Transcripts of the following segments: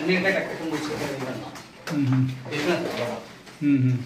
நீட்டாக டக்கு டக்கு முடிச்சுட்டு இது பண்ணலாம் ம் பிஸ்னஸ் அவ்வளோதான் ம் ம்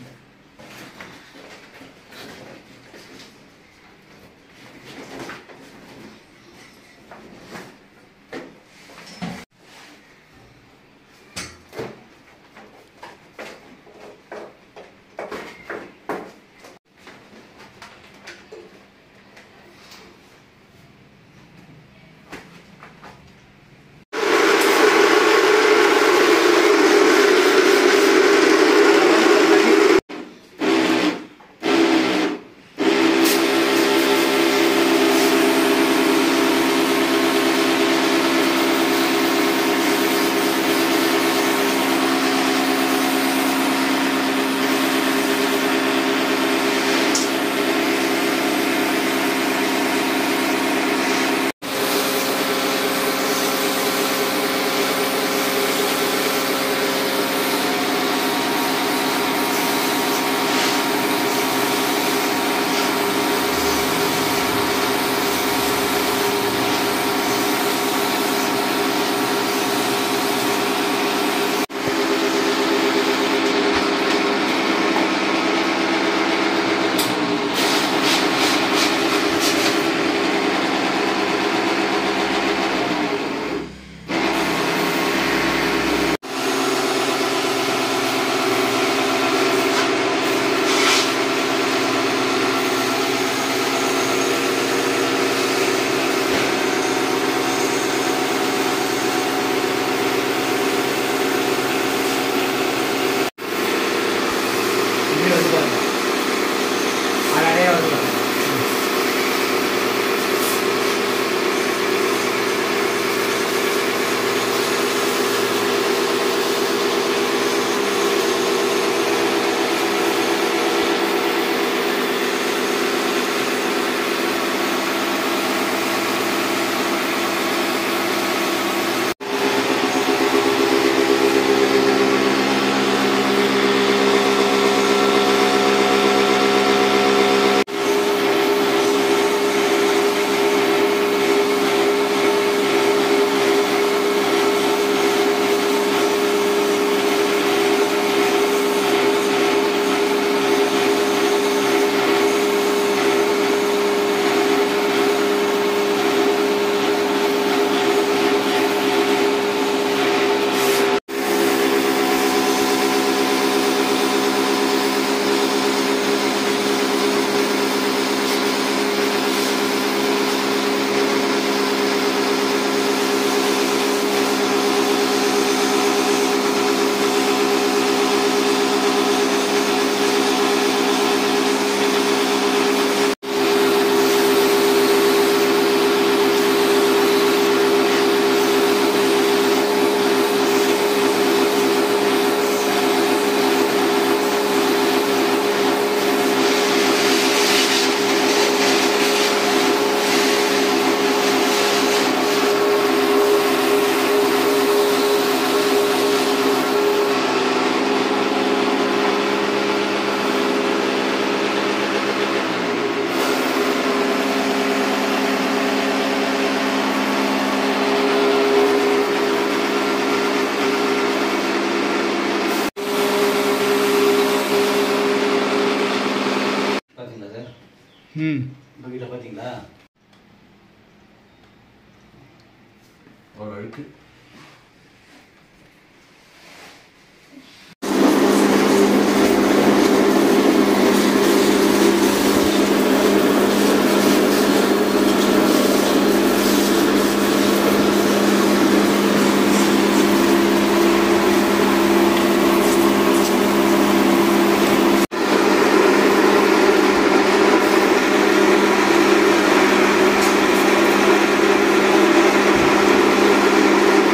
இப்படி வந்து பாருங்க அழகாக வந்து பாருங்க பார்த்தீங்களா சார் ம் பக்கெட்டில் பார்த்தீங்களா அவ்வளோ அழுக்கு ம்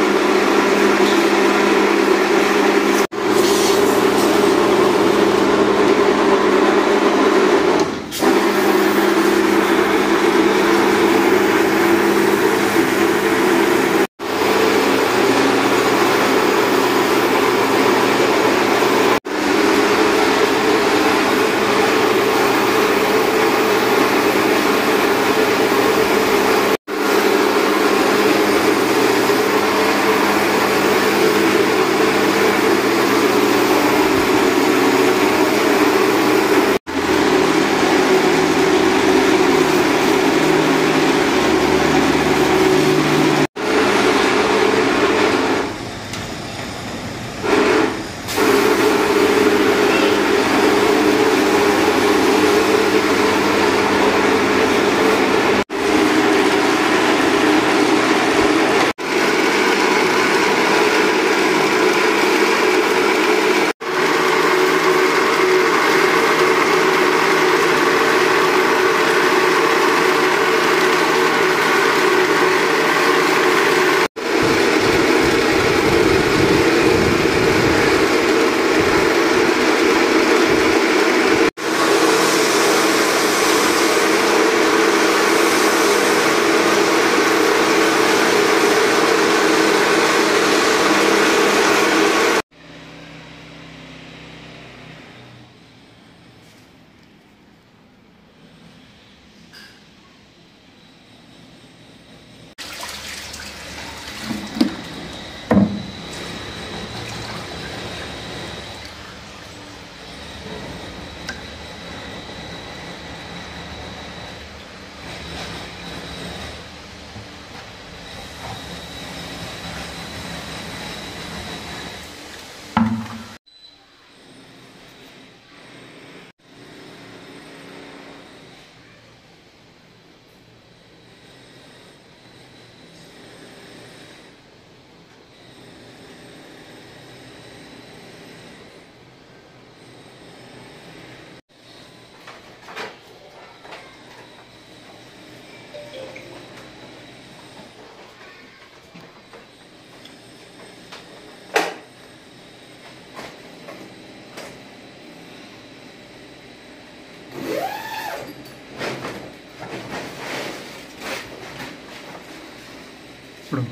விடுங்க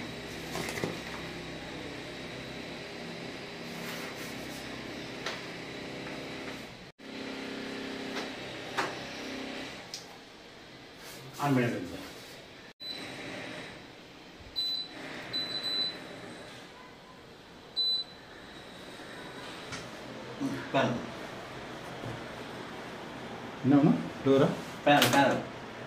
ஆன் பண்ணிடுங்க சார் பேனல் என்ன வேணும் டோரா பேனல் பேனல்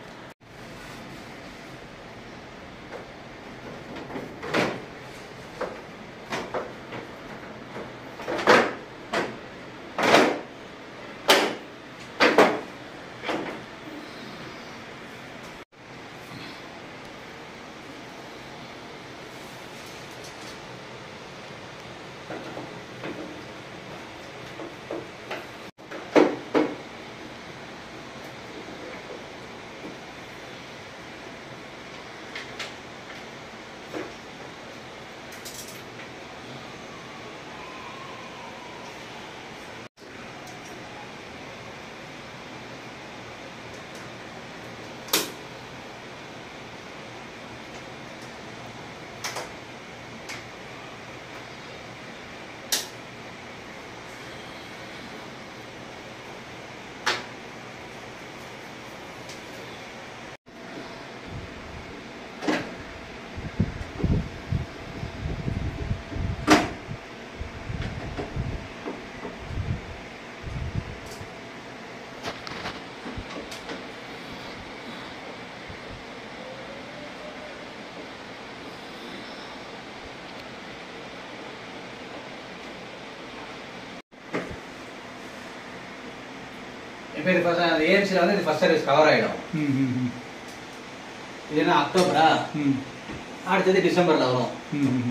இப்போ இது ஃபர்ஸ்ட் அந்த ஏஎம்சியில் வந்து இது ஃபர்ஸ்ட் சர்வீஸ் கவர் ஆகிடும் ம் ம் ம் இது என்ன அக்டோபரா ம் அடுத்தது டிசம்பரில் வரும் ம் ம்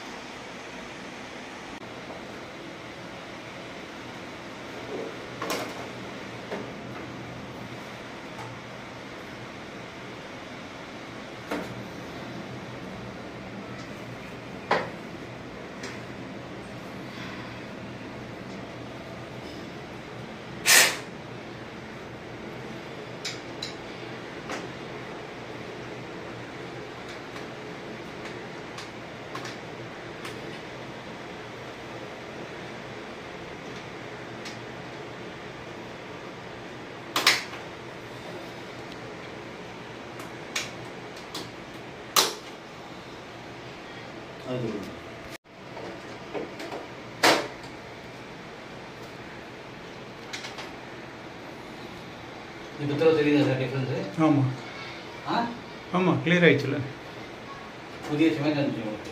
அது இப்போ தூரம் தெரியுதா சார் டிஃப்ரென்ஸு ஆமாம் ஆ ஆமாம் கிளியர் ஆயிடுச்சுல புதிய சிமெண்ட் இருந்துச்சு உங்களுக்கு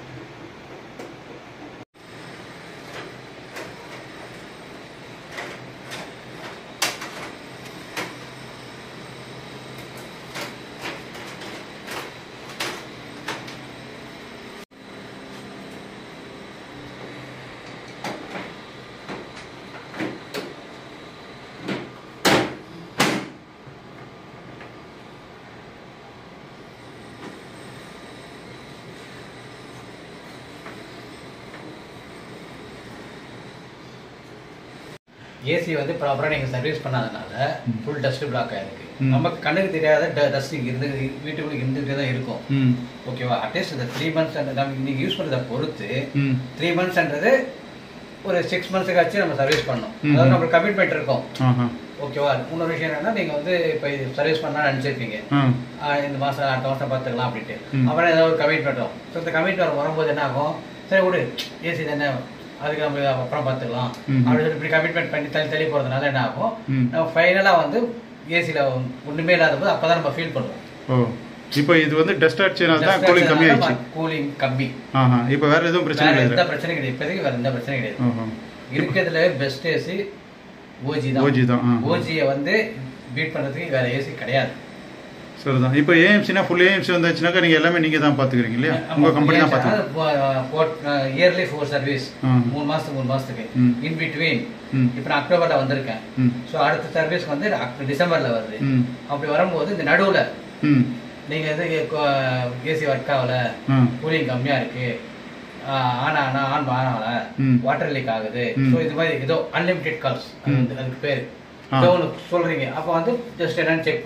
ஏசி வந்து ப்ராப்பராக நீங்கள் சர்வீஸ் பண்ணாதனால ம். ஃபுல் டஸ்ட் பிளாக் ஆயிருக்கு ம். நமக்கு கண்ணுக்கு தெரியாத டஸ்ட் இருந்து வீட்டுக்குள்ள இருந்துகிட்டே தான் இருக்கும் ம் ஓகேவா அட்லீஸ்ட் இந்த த்ரீ மந்த்ஸ் நம்ம இன்னைக்கு யூஸ் பண்ணுறத பொறுத்து ம் த்ரீ மந்த்ஸ்ன்றது ஒரு சிக்ஸ் மந்த்ஸுக்காச்சும் நம்ம சர்வீஸ் பண்ணணும் ம். அதாவது நம்மளுக்கு கமிட்மெண்ட் இருக்கும் ஆஹா ஓகேவா இன்னொரு விஷயம் என்னன்னா நீங்கள் வந்து இப்போ இது சர்வீஸ் பண்ணால் நினச்சிருப்பீங்க ஆ ஆஹ் இந்த மாதம் அடுத்த மாதம் பார்த்துக்கலாம் அப்படின்ட்டு ம். அப்புறம் ஏதாவது ஒரு கமிட்மெண்ட் வரும் ஸோ இந்த கமிட்மெண்ட் வரும்போது என்ன ஆகும் சரி விடு ஏசி தானே அதுக்கு நம்ம அப்புறம் பார்த்துக்கலாம் ம். அப்படின்னு சொல்லி இப்படி கமிட்மெண்ட் பண்ணி தள்ளி தள்ளி போகிறதுனால என்ன ஆகும் ம். நம்ம ஃபைனலாக வந்து ஏசியில் ஒன்றுமே இல்லாத போது அப்போ தான் நம்ம ஃபீல் பண்ணுவோம் ஓ இப்போ இது வந்து டஸ்ட் அடிச்சதுனால தான் கூலிங் கம்மி ஆயிடுச்சு கூலிங் கம்மி ஆஹா இப்போ வேற எதுவும் பிரச்சனை வேற இல்லை எந்த பிரச்சனையும் கிடையாது இப்போதைக்கு வேற எந்த பிரச்சனையும் கிடையாது ஓஹோ இருக்கிறதுல பெஸ்ட் ஏசி ஓஜி தான் ஓஜி தான் ஆ ஓஜியை வந்து பீட் பண்ணுறதுக்கு வேற ஏசி கிடையாது சரிதான் இப்போ ஏஎம்சினா ஃபுல் ஏஎம்சி வந்தாச்சுனாக்கா நீங்கள் எல்லாமே நீங்கள் தான் பார்த்துக்கிறீங்க இல்லையா உங்கள் கம்பெனி தான் பார்த்துக்கிறீங்க இயர்லி ஃபோர் சர்வீஸ் ஆ. மூணு மாசத்துக்கு மூணு மாசத்துக்கு ம். இன் பிட்வீன் ம் இப்போ நான் அக்டோபர்ல வந்திருக்கேன் ம் ஸோ அடுத்த சர்வீஸ் வந்து அக்~ டிசம்பர்ல வருது ம் அப்படி வரும்போது இந்த நடுவுல ம் நீங்க வந்து ஏசி ஒர்க் ஆகல ஆ கூலிங் கம்மியா இருக்கு ஆன் ஆனா ஆன் ஆன் ஆகல ம். வாட்டர் லீக் ஆகுது ம். ஸோ இது மாதிரி ஏதோ அன்லிமிட்டெட் கால்ஸ் ம். அதுக்கு பேர் ஆ. ஏதோ ஒன்று சொல்றீங்க அப்போ வந்து ஜஸ்ட் என்னன்னு செக் பண்ணுவோம்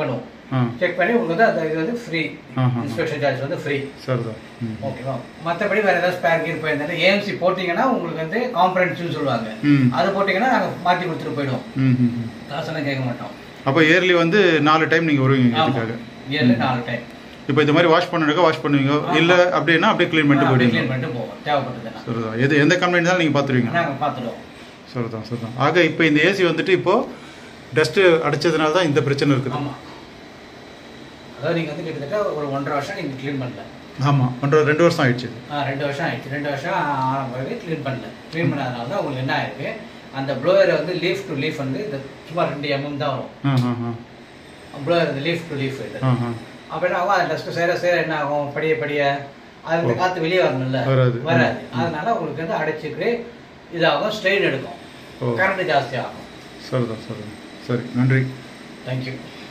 ஆ செக் பண்ணி உங்களுக்கு வந்து அந்த இது வந்து ஃப்ரீ ஆஹா. இன்ஸ்பெக்ஷன் சார்ஜ் வந்து ஃப்ரீ சரிதான் ம் ஓகேவா மற்றபடி வேற ஏதாவது ஸ்பேர் கீர் போயிருந்தாலும் ஏஎம்சி போட்டிங்கன்னா உங்களுக்கு வந்து காம்பரன்ஸ்னு சொல்லுவாங்க ம் அது போட்டிங்கன்னா நாங்கள் மாற்றி கொடுத்துட்டு போயிடுவோம் ம் ம் ம். காசெல்லாம் கேட்க மாட்டோம் அப்போ இயர்லி வந்து நாலு டைம் நீங்கள் வருவீங்க ஆமாம் இதுக்காக இயர்லி நாலு டைம் இப்போ இந்த மாதிரி வாஷ் பண்ணுறதுக்கு வாஷ் பண்ணுவீங்க இல்லை அப்படின்னா அப்படியே க்ளீன் பண்ணிட்டு போயிடுவீங்க க்ளீன் பண்ணிட்டு போவோம் தேவைப்பட்டதுன்னா சரிதான் எது எந்த கம்ப்ளைண்ட் தான் நீங்கள் பார்த்துருவீங்க நாங்கள் பார்த்துடுவோம் சரிதான் சரிதான் ஆக இப்போ இந்த ஏசி வந்துட்டு இப்போ டஸ்ட்டு அடிச்சதுனால தான் இந்த பிரச்சனை இருக்குது ஆமாம் அதாவது நீங்கள் வந்து கிட்டத்தட்ட ஒரு ஒன்றரை வருஷம் நீங்கள் க்ளீன் பண்ணல ஆமாம் ஒன்றரை ரெண்டு வருஷம் ஆயிடுச்சு ஆ ரெண்டு வருஷம் ஆயிடுச்சு ரெண்டு வருஷம் ஆன பிறகு க்ளீன் பண்ணல க்ளீன் பண்ணாதனால தான் உங்களுக்கு என்ன ஆயிருக்கு அந்த ப்ளோயர் வந்து லீஃப் டு லீஃப் வந்து இந்த சும்மா ரெண்டு எம்எம் தான் வரும் ஆ ஆ ஆ ப்ளோயர் இந்த லீஃப் டு லீஃப் இது ஆ ஆ அப்போ என்ன ஆகும் அது டஸ்ட்டு சேர சேர என்ன ஆகும் படிய படிய அது இந்த காற்று வெளியே வரணும்ல வராது. வராது ம். அதனால உங்களுக்கு வந்து அடைச்சிட்டு இதாகும் ஸ்ட்ரெயின் எடுக்கும் ஓ கரண்ட் ஜாஸ்தி ஆகும் சரிதான் சரிதான் சரி நன்றி தேங்க்யூ